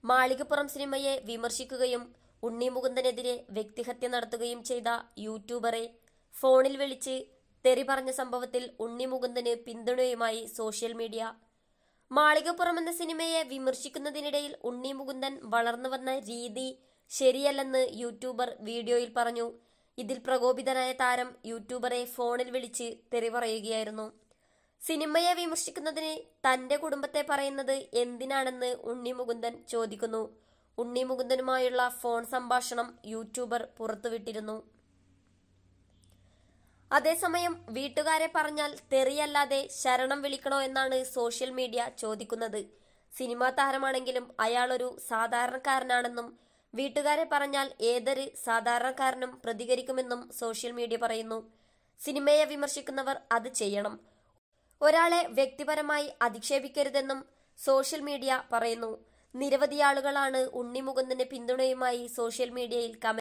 മാളികപ്പുറം സിനിമയെ വിമർശിക്കുകയും ഉണ്ണി മുകുന്ദനെതിരെ വ്യക്തിഹത്യ നടത്തുകയും ചെയ്ത യൂട്യൂബറെ ഫോണിൽ വിളിച്ച് തെറി പറഞ്ഞ സംഭവത്തിൽ ഉണ്ണി മുകുന്ദന് പിന്തുണയുമായി സോഷ്യൽ മീഡിയ മാളികപ്പുറം എന്ന സിനിമയെ വിമർശിക്കുന്നതിനിടയിൽ ഉണ്ണി മുകുന്ദൻ വളർന്നു വന്ന രീതി ശരിയല്ലെന്ന് യൂട്യൂബർ വീഡിയോയിൽ പറഞ്ഞു ഇതിൽ പ്രകോപിതനായ താരം യൂട്യൂബറെ ഫോണിൽ വിളിച്ച് തെറി പറയുകയായിരുന്നു സിനിമയെ വിമർശിക്കുന്നതിന് തന്റെ കുടുംബത്തെ പറയുന്നത് എന്തിനാണെന്ന് ഉണ്ണി മുകുന്ദൻ ചോദിക്കുന്നു ഉണ്ണി മുകുന്ദനുമായുള്ള ഫോൺ സംഭാഷണം യൂട്യൂബർ പുറത്തുവിട്ടിരുന്നു അതേസമയം വീട്ടുകാരെ പറഞ്ഞാൽ തെറിയല്ലാതെ ശരണം വിളിക്കണോ എന്നാണ് സോഷ്യൽ മീഡിയ ചോദിക്കുന്നത് സിനിമാ താരമാണെങ്കിലും അയാളൊരു സാധാരണക്കാരനാണെന്നും വീട്ടുകാരെ പറഞ്ഞാൽ ഏതൊരു സാധാരണക്കാരനും പ്രതികരിക്കുമെന്നും സോഷ്യൽ മീഡിയ പറയുന്നു സിനിമയെ വിമർശിക്കുന്നവർ അത് ചെയ്യണം ഒരാളെ വ്യക്തിപരമായി അധിക്ഷേപിക്കരുതെന്നും സോഷ്യൽ മീഡിയ പറയുന്നു നിരവധി ആളുകളാണ് ഉണ്ണി മുകുന്ദന് പിന്തുണയുമായി സോഷ്യൽ മീഡിയയിൽ കമന്റ്